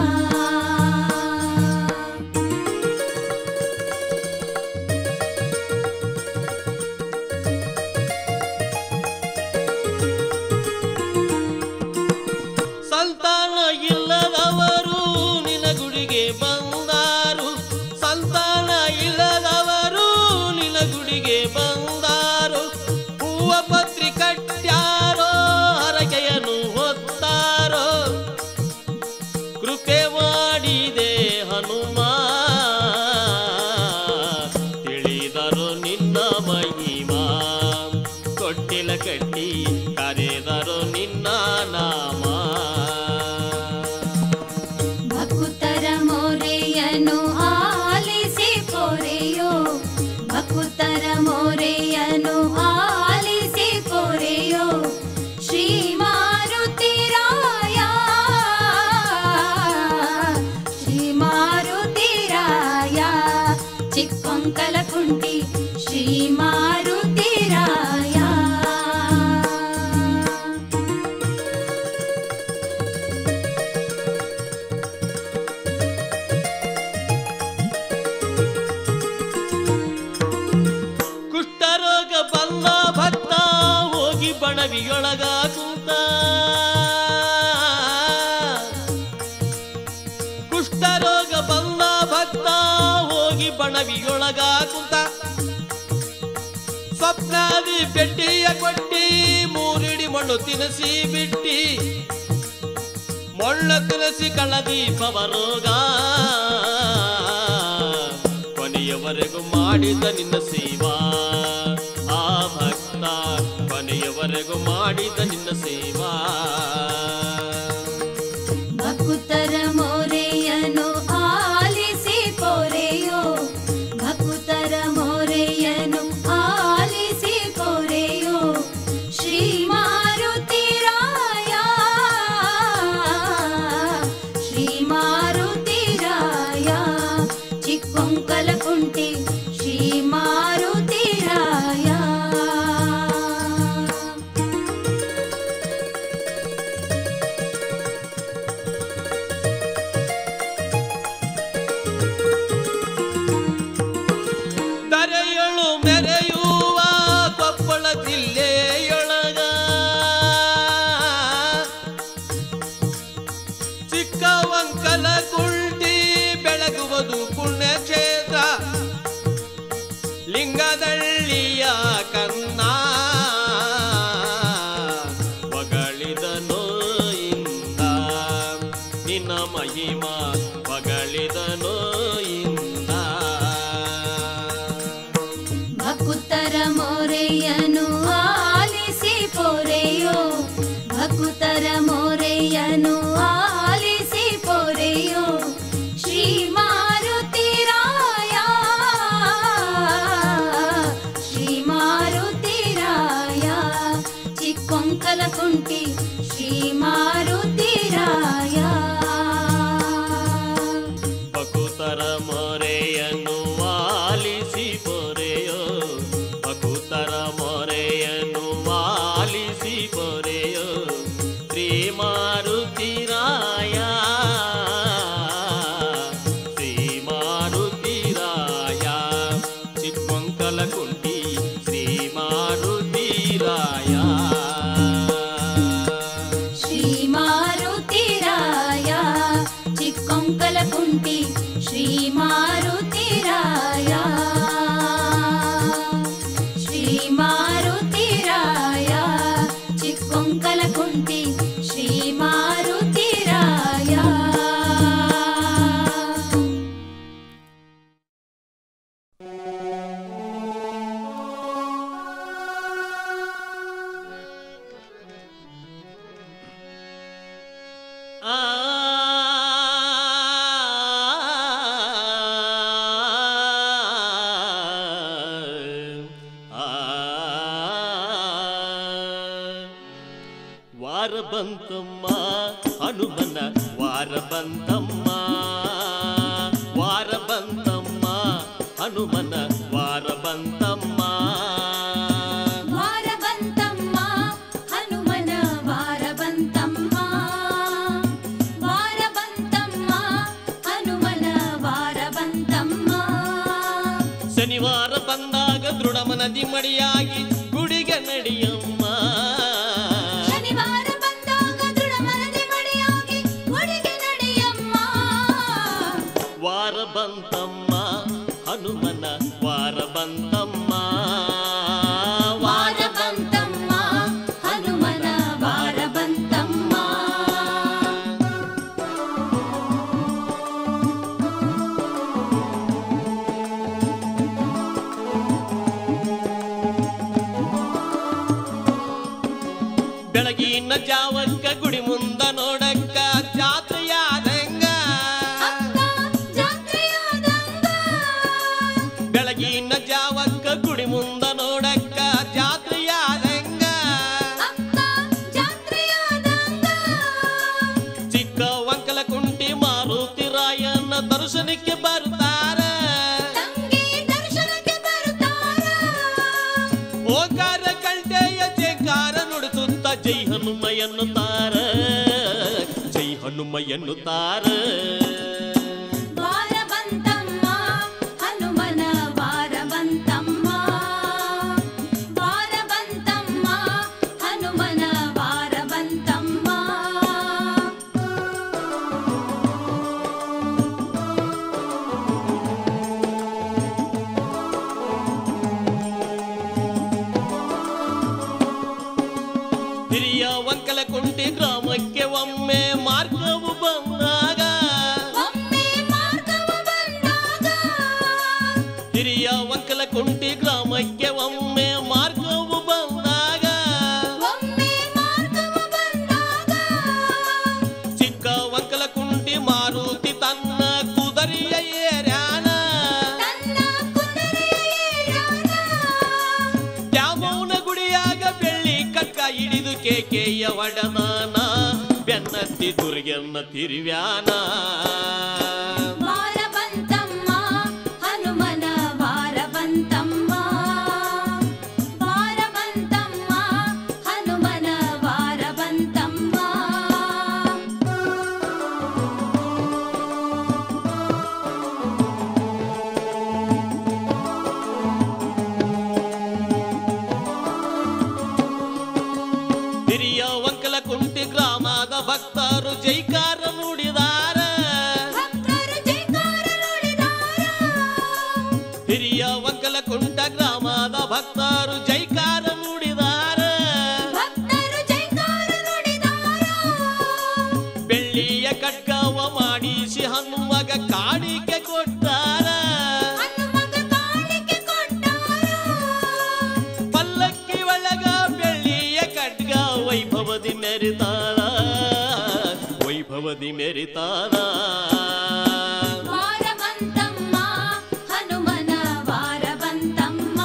ಸಂತಾನ ಇಲ್ಲದವರು ನಿನ ಗುಡಿಗೆ ಬಂದಾರು ಸಂತಾನ ಇಲ್ಲದವರು ನಿನ ಗುಡಿಗೆ ಬಂದಾರು ಹೂವ ಪತ್ರಿ ಕಟ್ಟ್ಯಾರೋ ಹರಕೆಯನ್ನು ಹೊತ್ತಾರೋ ಕೃಪೆ ಮಾಡಿದೆ ಹನುಮ ತಿಳಿದರು ನಿನ್ನ ಮಹಿಮಾ ಕೊಟ್ಟಿಲ ಕಟ್ಟಿ ಕರೆದರು ನಿನ್ನ ನಾಮ ಭಕುತರ ಮೊರೆಯನು ಆಲಿಸಿ ಪೊರೆಯೋ ಭಕುತರ ಮೊರೆಯನು ಆಲಿಸಿ ಪೊರೆಯೋ ಶ್ರೀ ಮಾರುತಿರಾಯ ಶ್ರೀ ಮಾರುತಿರಾಯ ಚಿಕ್ಕೊಂಕಲ ಕುಂಟಿ ಶ್ರೀ ಮಾರುತಿರಾಯ ಕುಷ್ಠರೋಗ ಬಲ್ಲ ಭಕ್ತ ಹೋಗಿ ಬಣವಿಯೊಳಗ ಕುಂತ ಕುಷ್ಠರೋಗ ಬಲ್ಲ ಭಕ್ತ ಹೋಗಿ ಬಣವಿಯೊಳಗ ಕುಂತ ಸ್ವಪ್ನಾದಿ ಪೆಟ್ಟಿಯ ಕೊಟ್ಟಿ ಮೂರಿಡಿ ಮಣ್ಣು ತಿನಸಿ ಬಿಟ್ಟಿ ಮೊಳ್ಳ ತುಳಸಿ ಕಳದೀಪವ ರೋಗ ಕೊನೆಯವರೆಗೂ ಮಾಡಿದ ನಿನ್ನ ಸೇವಾ ಆ ಭಕ್ತ ಕೊನೆಯವರೆಗೂ ಮಾಡಿದ ನಿನ್ನ ಸೇವಾ ಭಕುತರ ಮೊರೆಯನು ಆಲಿಸಿ ಪೊರೆಯೋ ಭಕುತರ ಮೊರೆಯನು ಆಲಿಸಿ ಪೊರೆಯೋ ಶ್ರೀ ಮಾರುತಿರಾಯ ಶ್ರೀ ಮಾರುತಿರಾಯ ಚಿಕ್ಕೊಂಕಲ ಕುಂಟಿ ಶ್ರೀ ಮಾರುತಿರಾಯ ದರೆಯಳು ಮೆರೆಯುವ ಕೊಪ್ಪಳ ಜಿಲ್ಲೆಯೊಳಗ ಚಿಕ್ಕವಂಕಲ ಕುಂಟಿ ಬೆಳಗುವುದು ಪುಣ್ಯಕ್ಷೇತ್ರ ಲಿಂಗದಳ್ಳಿಯ ಕನ್ನ ಹೊಗಳಿದನು ಇಂದ ನಿನ್ನ ಮಹಿಮಾ ಹೊಗಳಿದನು ಇಂದ ಭಕುತರ ಮೊರೆಯನು ಆಲಿಸಿ ಪೊರೆಯೋ ಭಕುತರ ಮೊರೆಯನು ಆಲಿಸಿ ಪೊರೆಯೋ ಶ್ರೀ ಮಾರುತಿರಾಯ ಶ್ರೀ ಮಾರುತಿರಾಯ ಚಿಕ್ಕೊಂಕಲ ಕುಂಟಿ ಶ್ರೀ ಮಾರುತಿರಾಯ ಬಕುತರ ಮೊರೆಯನ್ನು ವಾಲಿಸಿ ಪೊರೆಯೋ ಬಕುತರ ಮೊರೆಯನ್ನು ವಾಲಿಸಿ ಪೊರೆಯೋ ಶ್ರೀ ಮಾರುತಿರಾಯ ಶ್ರೀ ಮಾರುತಿರಾಯ ಚಿಕ್ಕೊಂಕಲ ಕುಂಟಿ ಶ್ರೀ ಮಾರುತಿರಾಯ ಶ್ರೀ ಮಾರುತಿರಾಯ ಚಿಕ್ಕೊಂಕಲ ಕುಂಟಿ ಶ್ರೀ ಮಾರುತಿರಾಯ ಶ್ರೀ ಮಾರುತಿರಾಯ ಚಿಕ್ಕೊಂಕಲ ಕುಂಟಿ ಶ್ರೀ ಮಾರುತಿರಾಯ ಆ ವಾರ ಬಂತಮ್ಮ ಹನುಮನ ವಾರ ಬಂತಮ್ಮ ವಾರ ಬಂತಮ್ಮ ಹನುಮನ ವಾರ ಬಂತಮ್ಮ ವಾರ ಬಂತಮ್ಮ ಹನುಮನ ವಾರ ಬಂತಮ್ಮ ವಾರ ಬಂತಮ್ಮ ಹನುಮನ ವಾರ ಬಂತಮ್ಮ ಶನಿವಾರ ಬಂದಾಗ ದೃಢ ಮನದಿ ಮಡಿಯಾಗಿ ಗುಡಿಗೆ ನಡಿಯಮ್ಮ ಶನಿವಾರ ಬಂದಾಗ ದೃಢ ಮನದಿ ಮಡಿಯಾಗಿ ಗುಡಿಗೆ ನಡೆಯಮ್ಮ ವಾರ ಬಂತಮ್ಮ ಹನುಮನ ವಾರ ಬಂತಮ್ಮ ವಾರ ಬಂತಮ್ಮ ಹನುಮನ ವಾರ ಬಂತಮ್ಮ ಬೆಳಗಿನ ಜಾವಕ್ಕ ಗುಡಿ ಮುಂದ ನೋಡಕ್ಕ ಜಾತ್ರೆಯಾದಂಗ ಅಕ್ಕ ಜಾತ್ರೆಯಾದಂಗ ಬೆಳಗಿನ ಜಾವಕ್ಕ ಗುಡಿ ಮುಂದ ನೋಡಕ್ಕ ಜಾತ್ರೆಯಾದಂಗ ಅಕ್ಕ ಜಾತ್ರೆಯಾದಂಗ ಚಿಕ್ಕ ವಂಕಲ ಕುಂಟಿ ಮಾರುತಿರಾಯನ ದರ್ಶನಕ್ಕೆ ಬರ್ತಾರ ತಂಗಿ ದರ್ಶನಕ್ಕೆ ಬರುತ್ತಾರ ಓಂಕಾರ ಕಂಠೆಯ ಜೈಕಾರ ನುಡಿಸುತ್ತ ಜೈ ಹನುಮ ಎನ್ನುತ್ತಾರ ಜೈ ಹನುಮ ಎನ್ನುತ್ತಾರ ವಾರ ಬಂತಮ್ಮ ಹನುಮನ ವಾರ ಬಂತಮ್ಮ ವಾರ ಬಂತಮ್ಮ ಹನುಮನ ವಾರ ಬಂತಮ್ಮ ಹಿಡಿದು ಕೇಕೆಯ ಒಡನಾನ ಬೆನ್ನತ್ತಿ ದುರ್ಗೆನ್ನ ತಿರುವ್ಯಾನ ವಾರ ಬಂತಮ್ಮ ಹನುಮನ ವಾರ ಬಂತಮ್ಮ ವಾರ ಬಂತಮ್ಮ ಹನುಮನ ವಾರ ಬಂತಮ್ಮ ಹಿರಿಯ ವಂಕಲ ಕುಂಟಿ ಗ್ರಾಮದ ಭಕ್ತರು ಜೈಕಾರ ನುಡಿದಾರ ಭಕ್ತರು ಜೈಕಾರ ನುಡಿದಾರ ಹಿರಿಯ ವಂಕಲ ಕುಂಟ ಗ್ರಾಮದ ಭಕ್ತರು ಜೈಕಾರ ನುಡಿದಾರ ಭಕ್ತರು ಜೈಕಾರ ನುಡಿದಾರ ಬೆಳ್ಳಿಯ ಕಡ್ಗವ ಮಾಡಿಸಿ ಹನುಮಗ ಕಾಣಿಕೆ ಕೊಟ್ಟಾರ ಹನುಮಗ ಕಾಣಿಕೆ ಕೊಟ್ಟಾರ ಪಲ್ಲಕ್ಕಿ ಒಳಗ ಬೆಳ್ಳಿಯ ಖಡ್ಗ ವೈಭವದಿ ಮೆರಿತಾಳ ವೈಭವದಿ ಮೆರಿತಾಳ ವಾರ ಬಂತಮ್ಮ ಹನುಮನ ವಾರ ಬಂತಮ್ಮ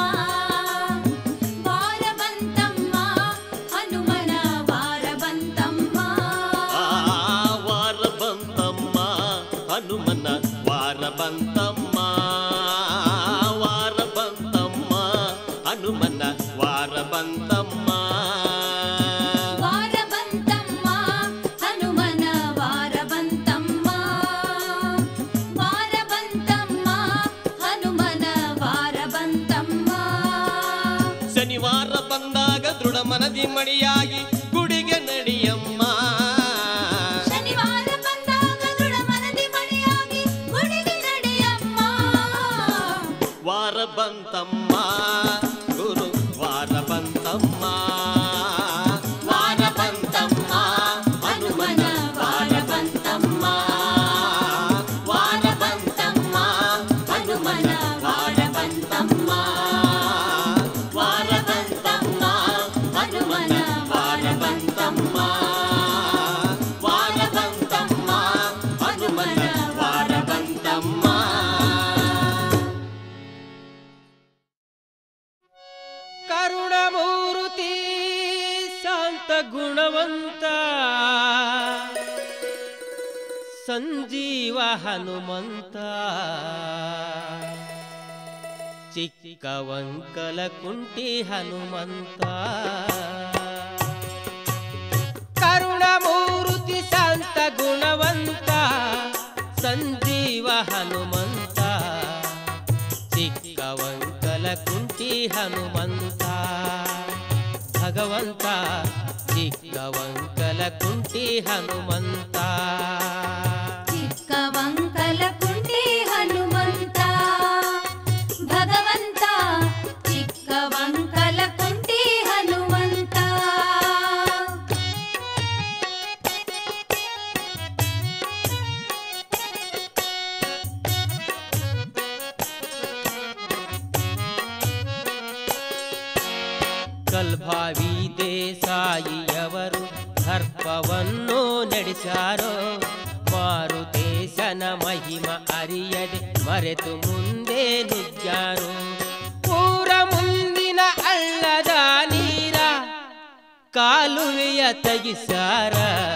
ವಾರ ಬಂತಮ್ಮ ಹನುಮನ ವಾರ ಬಂತಮ್ಮ ಆ ವಾರ ಬಂತಮ್ಮ ಹನುಮನ ವಾರ ಬಂತಮ್ಮ ವಾರ ಬಂತಮ್ಮ ಹನುಮನ ವಾರ ಬಂತಮ್ಮ ವಾರ ಬಂತಮ್ಮ ಹನುಮನ ವಾರ ಬಂತಮ್ಮ ವಾರ ಬಂತಮ್ಮ ಹನುಮನ ವಾರ ಬಂತಮ್ಮ ಶನಿವಾರ ಬಂದಾಗ ದೃಢ ಮನದಿ ಮಡಿಯಾಗಿ ಗುಡಿಗೆ ನಡಿಯಮ್ಮ ಶನಿವಾರ ಬಂದಾಗ ದೃಢ ಮನದಿ ಮಣಿಯಾಗಿ ಗುಡಿಗೆ ನಡೆಯಮ್ಮ ವಾರ ಬಂತಮ್ಮ ಗುರು ವಾರ ಬಂತಮ್ಮ ವಾರ ಬಂತಮ್ಮ ಹನುಮನ ವಾರ ಬಂತಮ್ಮ ವಾರ ಬಂತಮ್ಮ ಹನುಮನ ವಾರ ಬಂತಮ್ಮ ವಾರ ಬಂತಮ್ಮ ಹನುಮನ ವಾರ ಬಂತಮ್ಮ ವಾರ ಬಂತಮ್ಮ ಹನುಮನ ವಾರ ಬಂತಮ್ಮ ಕರುಣಮೂರ್ತಿ ಶಾಂತ ಗುಣವಂತ ಸಂಜೀವ ಹನುಮಂತ ಚಿಕ್ಕವಂಕಲ ಕುಂಟಿ ಹನುಮಂತ ಕರುಣಮೂರ್ತಿ ಶಾಂತ ಗುಣವಂತ ಸಂಜೀವ ಹನುಮಂತ ಚಿಕ್ಕವಂಕಲ ಕುಂಟಿ ಹನುಮಂತ ಭಗವಂತ ಚಿಕ್ಕವಂಕಲ ಕುಂಟಿ ಹನುಮಂತ ಚಿಕ್ಕವಂಕಲ ಕುಂಟಿ ಹನುಮಂತ ಭಗವಂತ ಚಿಕ್ಕವಂಕಲ ಕುಂಟಿ ಹನುಮಂತ ಕಲ್ಭಾವಿ ದೇಸಾಯಿಯವರು ಸರ್ಪವನ್ನು ನಡೆಸಾರೋ ಮಾರುತೇಶನ ಮಹಿಮ ಅರಿಯದೆ ಮರೆತು ಮುಂದೆ ನುಗ್ಗ್ಯಾರು ಊರ ಮುಂದಿನ ಹಳ್ಳದ ನೀರ ಕಾಲುವೆಯ ತಗಿಸಾರ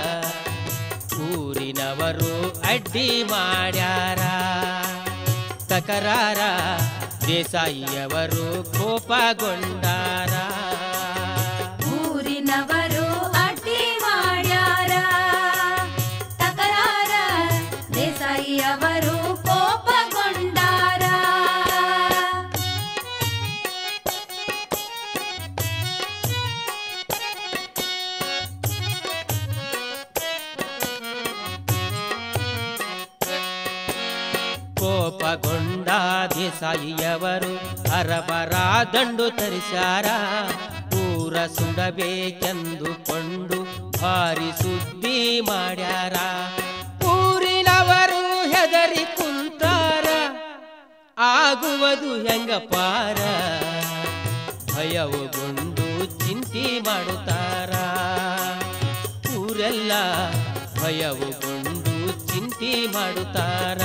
ಊರಿನವರು ಅಡ್ಡಿ ಮಾಡ್ಯಾರ ತಕರಾರ ದೇಸಾಯಿಯವರು ಕೋಪಗೊಂಡಾರ ಊರಿನವರು ಅಡ್ಡಿ ಮಾಡ್ಯಾರ ತಕರಾರ ದೇಸಾಯಿಯವರು ಕೋಪಗೊಂಡಾರ ಕೋಪಗೊಂಡ ದೇಸಾಯಿಯವರು ಹರಬರ ದಂಡು ತರಿಸಾರ ಊರ ಸುಡಬೇಕೆಂದುಕೊಂಡು ಭಾರಿ ಸುದ್ದಿ ಮಾಡ್ಯಾರ ಊರಿನವರು ಹೆದರಿ ಕುಂತಾರ ಆಗುವುದು ಹೆಂಗ ಪಾರ ಭಯವುಗೊಂಡು ಚಿಂತೆ ಮಾಡುತ್ತಾರ ಊರೆಲ್ಲ ಭಯವುಗೊಂಡು ಚಿಂತೆ ಮಾಡುತ್ತಾರ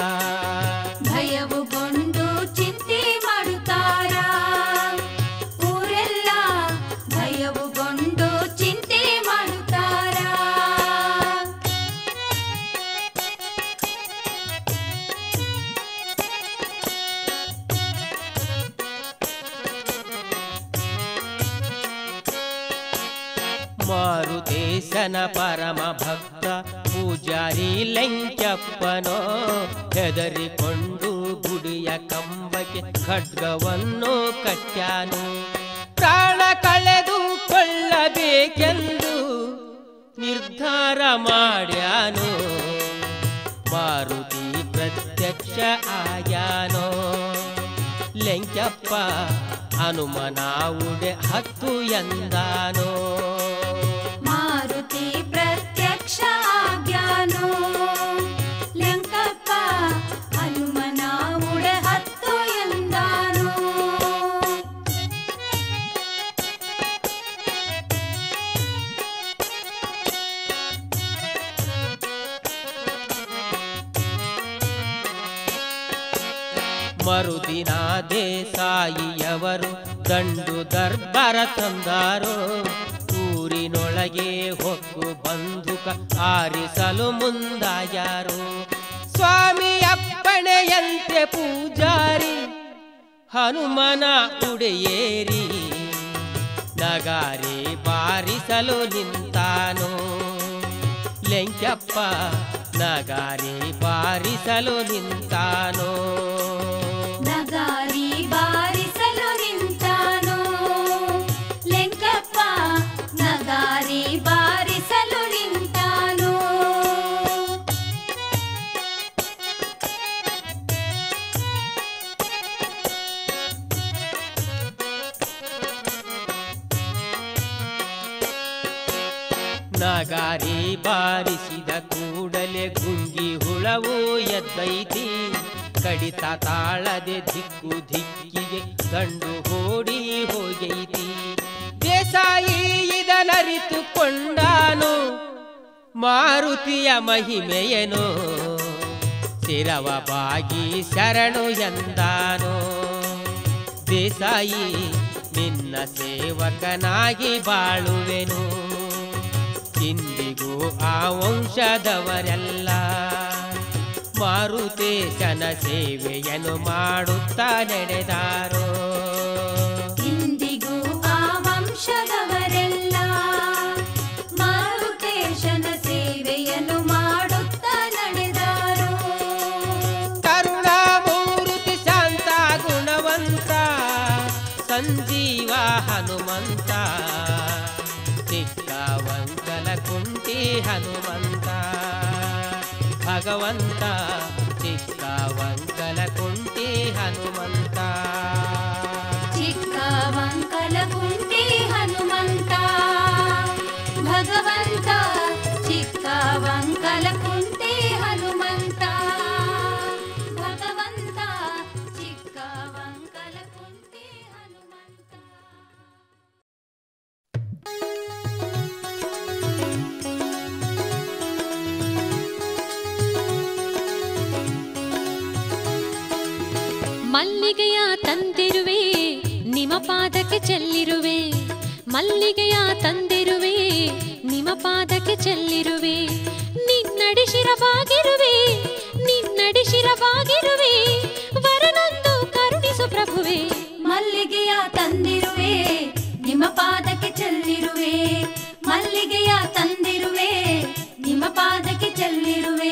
ಭಯವುಗೊಂಡು ಚಿಂತೆ ಮಾಡುತ್ತಾರ ಊರೆಲ್ಲ ಭಯವುಗೊಂಡು ಮಾರುತೇಶನ ಪರಮ ಭಕ್ತ ಪೂಜಾರಿ ಲಂಕ್ಯಪ್ಪನೋ ಹೆದರಿಕೊಂಡು ಗುಡಿಯ ಕಂಬಕ್ಕೆ ಖಡ್ಗವನ್ನು ಕಟ್ಟ್ಯಾನು ಪ್ರಾಣ ಕಳೆದುಕೊಳ್ಳಬೇಕೆಂದು ನಿರ್ಧಾರ ಮಾಡ್ಯಾನು ಮಾರುತಿ ಪ್ರತ್ಯಕ್ಷ ಆಯಾನೋ ಲೆಂಕಪ್ಪ ಹನುಮನ ಉಡೆ ಹತ್ತು ಎಂದಾನೋ ಮಾರುತಿ ಪ್ರತ್ಯಕ್ಷ ಆಗ್ಯಾನೋ ಲಂಕಪ್ಪ ಹನುಮನ ಉಡ ಹತ್ತು ಎಂದಾನೋ ಮರುದಿನ ದೇಸಾಯಿಯವರು ದಂಡು ದರ್ಬರ ತಂದಾರೋ ಊರಿನೊಳಗೆ ಹೊಕ್ಕು ಬಂದುಕ ಆರಿಸಲು ಮುಂದಾಯಾರು ಸ್ವಾಮಿ ಅಪ್ಪಣೆಯಂತೆ ಪೂಜಾರಿ ಹನುಮನ ಉಡೆಯೇರಿ ನಗಾರಿ ಬಾರಿಸಲು ನಿಂತಾನು ಲೆಂಕಪ್ಪ ನಗಾರಿ ಬಾರಿಸಲು ನಿಂತಾನೋ ನಗಾರಿ ಬಾರಿಸಲು ನಿಂತಾನೋ ಲೆಂಕಪ್ಪ ನಗಾರಿ ಬಾರಿಸಲು ನಿಂತಾನೋ ನಗಾರಿ ಬಾರಿಸಿದ ಕೂಡಲೇ ಗುಂಗಿ ಹುಳವು ಎದ್ದೈತಿ ಕಡಿತ ತಾಳದೆ ದಿಕ್ಕು ದಿಕ್ಕಿಗೆ ದಂಡು ಓಡಿ ಹೋಗೈತಿ ದೇಸಾಯಿ ಇದನರಿತುಕೊಂಡಾನು ಮಾರುತಿಯ ಮಹಿಮೆಯನು ಶಿರವ ಬಾಗಿ ಶರಣು ಎಂದಾನೋ ದೇಸಾಯಿ ನಿನ್ನ ಸೇವಕನಾಗಿ ಬಾಳುವೆನು ಇಂದಿಗೂ ಆ ವಂಶದವರೆಲ್ಲ ಮಾರುತೇಶನ ಸೇವೆಯನ್ನು ಮಾಡುತ್ತಾ ನಡೆದಾರೋ ಇಂದಿಗೂ ಆ ವಂಶದವರೆಲ್ಲ ಮಾರುತೇಶನ ಸೇವೆಯನ್ನು ಮಾಡುತ್ತಾ ನಡೆದಾರೋ ಕರುಣಾಮೂರ್ತಿ ಶಾಂತ ಗುಣವಂತ ಸಂಜೀವ ಹನುಮಂತ ಚಿಕ್ಕವಂಕಲ ಕುಂಟಿ ಹನುಮಂತ ಭಗವಂತ ಚಿಕ್ಕವಂಕಲ ಕುಂಟಿ ಹನುಮಂತ ಚಿಕ್ಕವಂಕಲ ಕುಂಟಿ ಹನುಮಂತ ಭಗವಂತ ಚಿಕ್ಕವಂಕಲ ಕುಂಟಿ ಹನುಮಂತ ಭಗವಂತ ಚಿಕ್ಕವಂಕಲ ಕುಂಟಿ ಹನುಮಂತ ಮಲ್ಲಿಗೆಯ ತಂದಿರುವೆ ನಿಮ್ಮ ಪಾದಕ್ಕೆ ಚೆಲ್ಲಿರುವೆ ಮಲ್ಲಿಗೆಯ ತಂದಿರುವೆ ನಿಮ್ಮ ಪಾದಕ್ಕೆ ಚೆಲ್ಲಿರುವೆ ನಿನ್ನಡಿ ಶಿರವಾಗಿರುವೆ ನಿನ್ನಡಿ ಶಿರವಾಗಿರುವೆ ವರನೊಂದು ಕರುಣಿಸು ಪ್ರಭುವೆ ಮಲ್ಲಿಗೆಯ ತಂದಿರುವೆ ನಿಮ್ಮ ಪಾದಕ್ಕೆ ಚೆಲ್ಲಿರುವೆ ಮಲ್ಲಿಗೆಯ ತಂದಿರುವೆ ನಿಮ್ಮ ಪಾದಕ್ಕೆ ಚೆಲ್ಲಿರುವೆ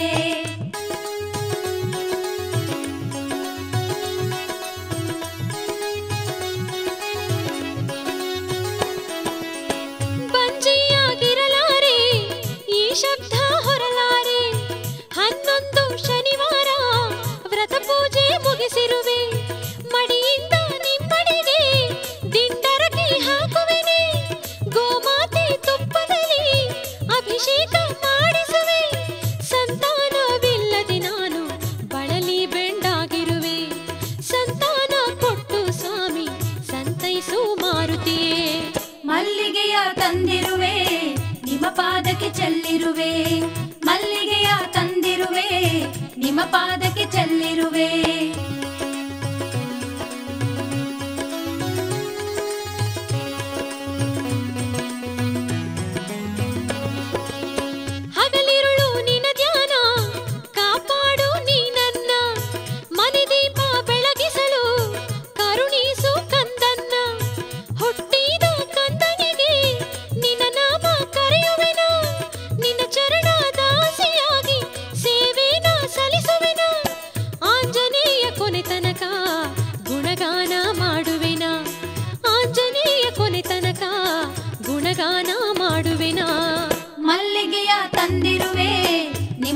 ಬಂಜೆಯಾಗಿರಲಾರೆ ಈ ಶಬ್ದ ಹೊರಲಾರೆ ಹನ್ನೊಂದು ಶನಿವಾರ ವ್ರತ ಪೂಜೆ ಮುಗಿಸಿರುವೆ ಮಡಿಯಿಂದ ನಿಮ್ಮಡಿಗೆ ದಿಂಡರಕ್ಕೆ ಹಾಕುವೆನೆ ಗೋಮಾತೆ ತುಪ್ಪದಲ್ಲಿ ಅಭಿಷೇಕ ಮಾಡಿಸುವೆ ಸಂತಾನವಿಲ್ಲದೆ ನಾನು ಬಳಲಿ ಬೆಂಡಾಗಿರುವೆ ಸಂತಾನ ಕೊಟ್ಟು ಸ್ವಾಮಿ ಸಂತೈಸು ಮಾರುತಿಯೇ ಮಲ್ಲಿಗೆಯ ತಂದಿರುವೆ ನಿಮ್ಮ ಪಾದಕ್ಕೆ ಚೆಲ್ಲಿರುವೆ ಮಲ್ಲಿಗೆಯ ತಂದಿರುವೆ ನಿಮ್ಮ ಪಾದಕ್ಕೆ ಚೆಲ್ಲಿರುವೆ ಹಗಲಿರುಳು ನಿನ ಧ್ಯಾನ ಕಾಪಾಡು ನೀ ನನ್ನ ಮನೆ ದೀಪ ಬೆಳಗಿಸಲು ಕರುಣಿಸು ಕಂದನ್ನ ಹುಟ್ಟಿದ ಕಂದನಿಗೆ ನಿನ್ನ ನಾಮ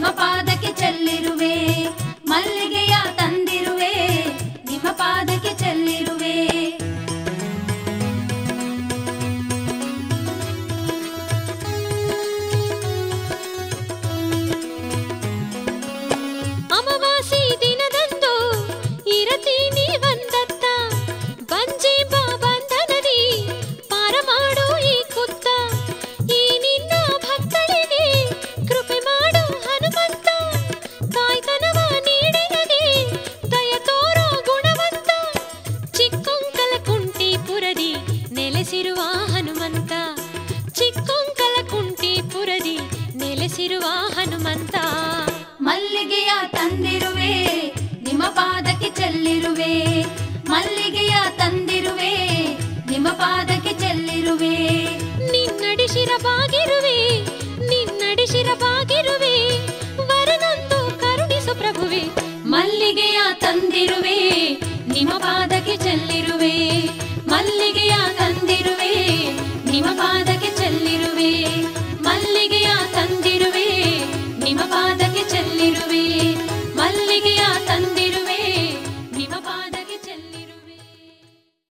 ನಿಮ್ಮ ಪಾದಕ್ಕೆ ಚೆಲ್ಲಿರುವೆ ಮಲ್ಲಿಗೆಯ ತಂದಿರುವೆ ನಿಮ್ಮ ಪಾದಕ್ಕೆ ಚೆಲ್ಲಿರುವೆ ಅಮಾವಾಸಿ ದಿನದಂದು ಇರತೀನಿ ಒಂದತ್ತ ಬಂಜೆ ಬಾ ಬಂಧನದಿ ಪಾರ ಮಾಡು ಈ ಕುತ್ತ ಈ ನಿನ್ನ ಭಕ್ತಳಿಗೆ ಕೃಪೆ ಮಾಡು ಹನುಮಂತ ತಾಯ್ತನವ ನೀಡಿನಗೆ ದಯ ತೋರೋ ಗುಣವಂತ ಚಿಕ್ಕೊಂಕಲ ಕುಂಟಿಪುರದಿ ನೆಲೆಸಿರುವ ಹನುಮಂತ ಚಿಕ್ಕೊಂಕಲ ಕುಂಟಿಪುರದಿ ನೆಲೆಸಿರುವ ಹನುಮಂತ ಮಲ್ಲಿಗೆಯ ತಂದಿರುವೆ ನಿಮ್ಮ ಪಾದಕ್ಕೆ ಚೆಲ್ಲಿರುವೆ ಮಲ್ಲಿಗೆಯ ತಂದಿರುವೆ ನಿಮ್ಮ ಪಾದಕ್ಕೆ ಚೆಲ್ಲಿರುವೆ ನಿನ್ನಡಿಶಿರಬಾಗಿರುವೆ ನಿನ್ನಡಿಶಿರಬಾಗಿರುವೆ ವರನೊಂದು ಕರುಣಿಸು ಪ್ರಭುವೆ ಮಲ್ಲಿಗೆಯ ತಂದಿರುವೆ ನಿಮ್ಮ ಪಾದಕ್ಕೆ ಚೆಲ್ಲಿರುವೆ